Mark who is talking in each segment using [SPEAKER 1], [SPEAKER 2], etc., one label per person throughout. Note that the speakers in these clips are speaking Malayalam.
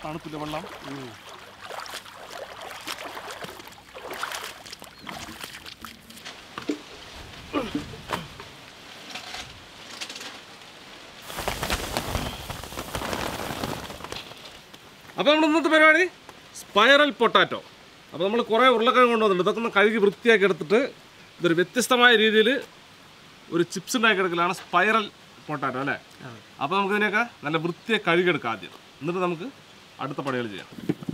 [SPEAKER 1] തണുപ്പില്ല വെള്ളം അപ്പോൾ നമ്മുടെ ഇന്നത്തെ പരിപാടി സ്പൈറൽ പൊട്ടാറ്റോ അപ്പോൾ നമ്മൾ കുറേ ഉരുളക്കിഴങ്ങ് കൊണ്ടുവന്നിട്ടുണ്ട് ഇതൊക്കെ ഒന്ന് കഴുകി വൃത്തിയാക്കി എടുത്തിട്ട് ഇതൊരു വ്യത്യസ്തമായ രീതിയിൽ ഒരു ചിപ്സ് ഉണ്ടാക്കി എടുക്കലാണ് സ്പൈറൽ പൊട്ടാറ്റോ അല്ലേ അപ്പോൾ നമുക്ക് ഇതിനെയൊക്കെ നല്ല വൃത്തിയായി കഴുകിയെടുക്കാം ആദ്യം എന്നിട്ട് നമുക്ക് അടുത്ത പണികൾ ചെയ്യാം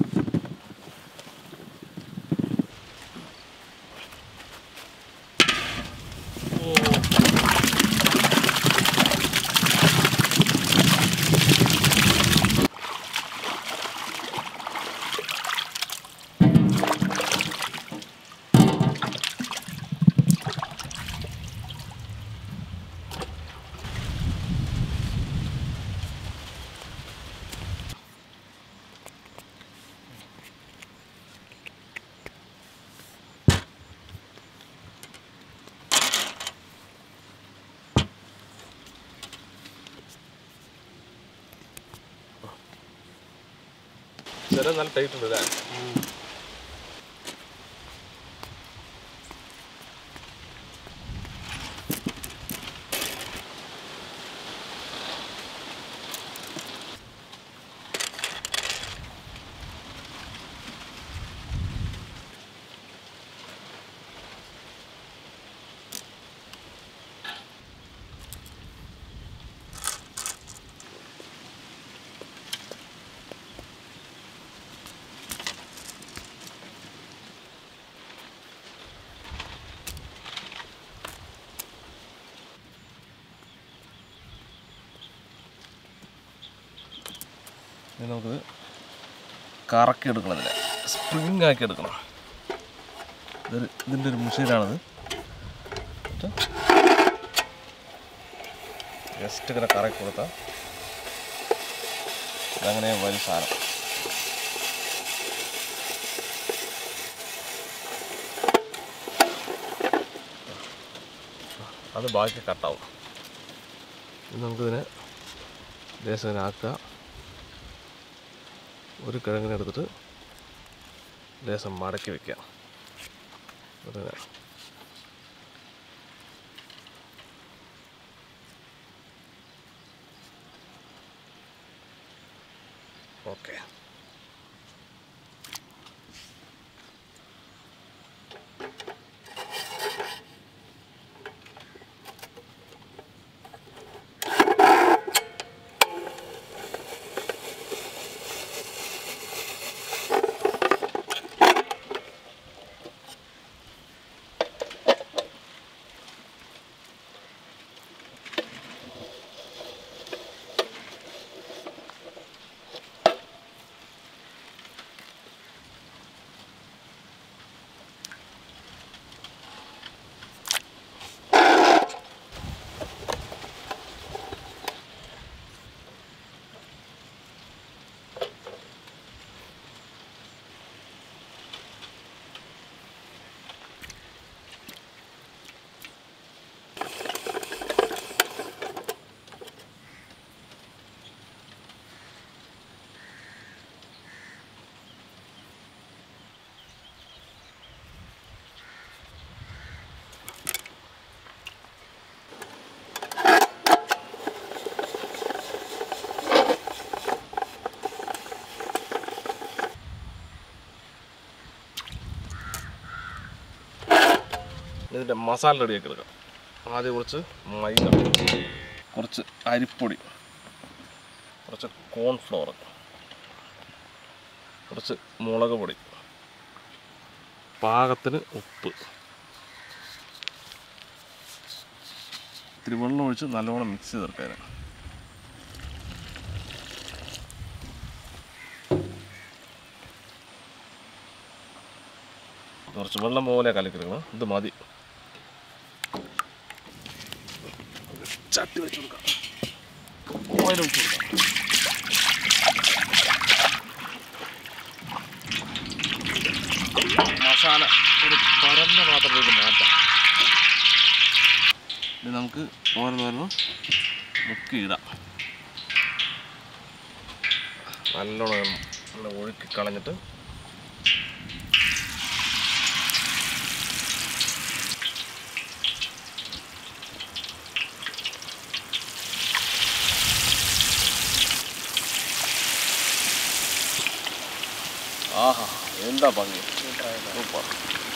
[SPEAKER 1] ചില നല്ല ടൈറ്റ് ഉണ്ട് അല്ലേ ഇനി നമുക്ക് കറക്കി എടുക്കണം ഇതിനെ സ്പ്രിങ് ആക്കി എടുക്കണം ഇതൊരു ഇതിൻ്റെ ഒരു മെഷീനാണിത് ജസ്റ്റ് ഇങ്ങനെ കറക്കി കൊടുത്താൽ ഇതങ്ങനെ വലിയ സാധനം അത് ബാക്കി കട്ടാവും ഇനി നമുക്കിതിനെ ലേശം ഇങ്ങനെ ആക്കുക ഒരു കിഴങ്ങിനെ എടുത്തിട്ട് ലേശം മടക്കി വെക്കുക അതിങ്ങനെ ഓക്കെ ഇതിൻ്റെ മസാല റെഡിയാക്കി എടുക്കാം ആദ്യം കുറച്ച് മൈദ കുറച്ച് അരിപ്പൊടി കുറച്ച് കോൺഫ്ലോർ കുറച്ച് മുളക് പൊടി പാകത്തിന് ഉപ്പ് ഇത്തിരി വെള്ളം ഒഴിച്ച് നല്ലോണം മിക്സ് ചെയ്തെടുക്കാൻ കുറച്ച് വെള്ളം പോലെ കലക്കിയെടുക്കണം ഇത് മതി ചട്ടി വെച്ച് കൊടുക്കാം ഓയിൽ ഒഴിച്ച് കൊടുക്കാം മസാല ഒരു പരന്ന പാത്രത്തിലേക്ക് മാറ്റാം ഇത് നമുക്ക് ഓരോന്നോരോന്ന് മുക്കി ഇടാം നല്ലോണം ഒന്ന് ഒഴുക്കി കളഞ്ഞിട്ട് ആഹാ എന്താ ഭംഗി സൂപ്പർ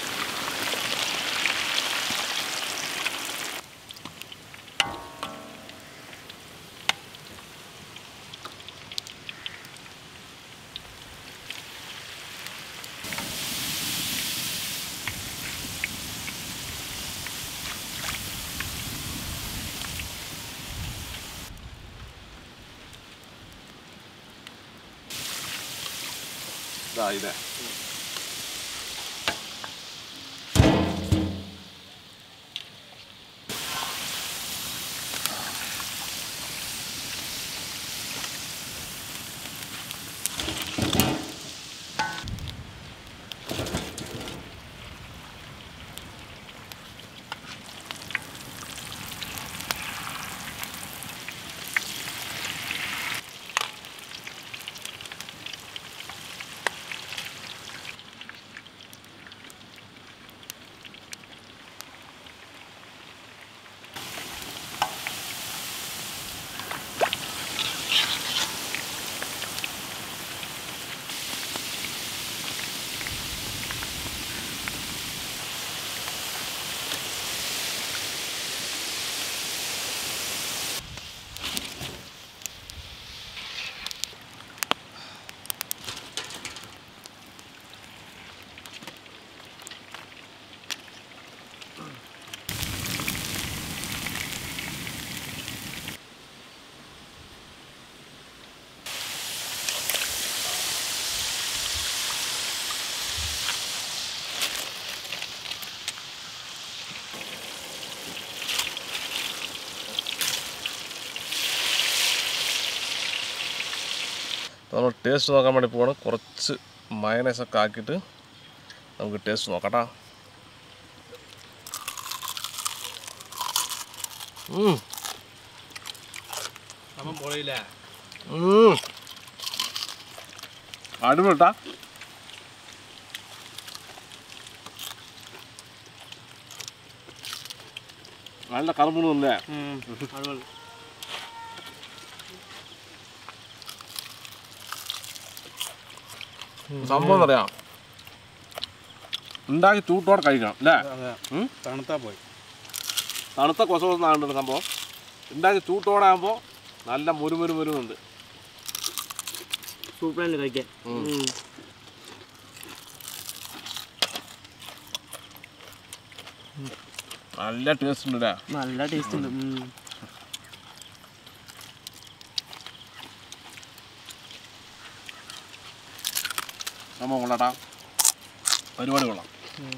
[SPEAKER 1] ഇതാ ഇതേ നമ്മൾ ടേസ്റ്റ് നോക്കാൻ വേണ്ടി പോവാണ് കുറച്ച് മയനൈസൊക്കെ ആക്കിയിട്ട് നമുക്ക് ടേസ്റ്റ് നോക്കട്ടാ ഉം.
[SPEAKER 2] അവൻ പൊളിയില്ല
[SPEAKER 1] ഉം. അടിപൊളിട്ടാ നല്ല കറുമുണ്ടല്ലേ
[SPEAKER 2] അതുപോലെ
[SPEAKER 1] സംഭവം എന്നറിയാം ഉണ്ടാക്കി ചൂട്ടോടെ കഴിക്കണം അല്ലേ
[SPEAKER 2] അതെ
[SPEAKER 1] ഉം?
[SPEAKER 2] തണുത്താ പോയി
[SPEAKER 1] തണുത്ത കൊസവെന്നാണ് സംഭവം ഉണ്ടാക്കി ചൂട്ടോടെ ആകുമ്പോൾ നല്ല മുരുമുരു മുരുന്നുണ്ട്
[SPEAKER 2] സൂപ്പറായിട്ട് കഴിക്കാൻ
[SPEAKER 1] നല്ല ടേസ്റ്റ് ഉണ്ട് അല്ലേ
[SPEAKER 2] നല്ല ടേസ്റ്റ് ഉണ്ട് ഉം.
[SPEAKER 1] സംഭവം കൊള്ളാട്ടാ പരിപാടി കൊള്ളാം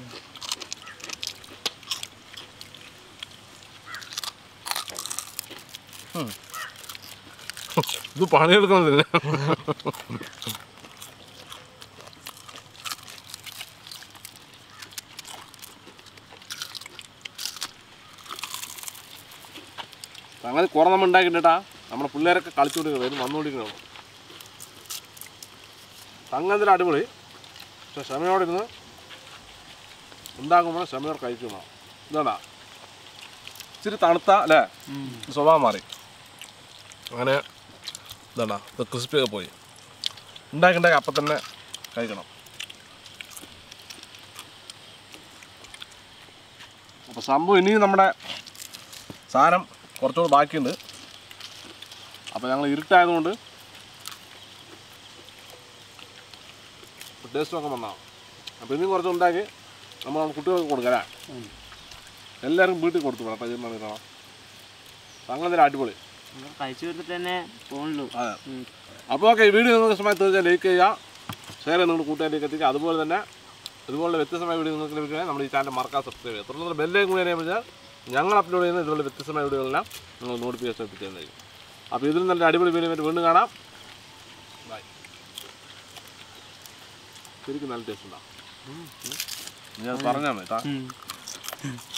[SPEAKER 1] ഉം. ഇത് പണിയെടുക്കുന്നതിന് അങ്ങനെ കുറേ നമ്മൾ ഉണ്ടാക്കിയിട്ടാ നമ്മുടെ പിള്ളേരൊക്കെ കളിച്ചുകൊണ്ടിരിക്കുന്നത് ഇത് വന്നുകൊണ്ടിരിക്കണം സംഗതിൽ അടിപൊളി പക്ഷെ ക്ഷമയോടെ ഇരുന്ന് ഉണ്ടാക്കുമ്പോൾ ക്ഷമയോടെ കഴിക്കണം ഇതാടാ ഇച്ചിരി തണുത്ത അല്ലേ
[SPEAKER 2] ഉം.
[SPEAKER 1] സ്വഭാവം മാറി അങ്ങനെ ഇതാടാ ഇത് ക്രിസ്പിയൊക്കെ പോയി ഉണ്ടാക്കി ഉണ്ടാക്കി അപ്പം തന്നെ കഴിക്കണം അപ്പോൾ സംഭവം ഇനിയും നമ്മുടെ സാധനം കുറച്ചുകൂടി ബാക്കിയുണ്ട് അപ്പോൾ ഞങ്ങൾ ഇരുട്ടായതുകൊണ്ട് ടേസ്റ്റ് നോക്കാൻ വന്നാ അപ്പോൾ ഇനിയും കുറച്ച് ഉണ്ടാക്കി നമ്മൾ കുട്ടികൾക്ക് കൊടുക്കാം അല്ലേ
[SPEAKER 2] ഉം.
[SPEAKER 1] എല്ലാവർക്കും വീട്ടിൽ കൊടുത്തു കേട്ടോ ചെയ്യുന്ന കാണാം സംഗതി അടിപൊളി
[SPEAKER 2] നമ്മൾ കഴിച്ചു കൊടുത്തിട്ട് തന്നെ പോണല്ലോ
[SPEAKER 1] അതെ അപ്പോൾ ഓക്കെ ഈ വീഡിയോ നിങ്ങൾക്ക് ഇഷ്ടമായി തീർച്ചയായും ലൈക്ക് ചെയ്യുക ഷെയർ ചെയ്ത് നിങ്ങളുടെ കൂട്ടുകാരിലേക്ക് എത്തിക്കുക അതുപോലെ തന്നെ ഇതുപോലെ വ്യത്യസ്തമായ വീഡിയോ നിങ്ങൾക്ക് ലഭിക്കുകയാണെങ്കിൽ നമ്മുടെ ഈ ചാനൽ മറക്കാൻ സബ്സ്ക്രൈബ് ചെയ്യുക തുടർന്ന് ബെല്ലേക്ക് കൂടി അറിയാൻ ഞങ്ങൾ അപ്ലോഡ് ചെയ്യുന്ന ഇതുപോലെ വ്യത്യസ്തമായ വീഡിയോകളെല്ലാം നിങ്ങൾ നോട്ടിഫിക്കേഷൻ എത്തിച്ചേരുന്നതായിരിക്കും അപ്പോൾ ഇതിൽ നല്ല അടിപൊളി വീഡിയോ ആയിട്ട് വീണ്ടും കാണാം ബൈ ശരിക്കും നല്ല ടേസ്റ്റ് ഉണ്ടാവും ഞാൻ പറഞ്ഞാൽ മതി കേട്ടോ
[SPEAKER 2] ഉം.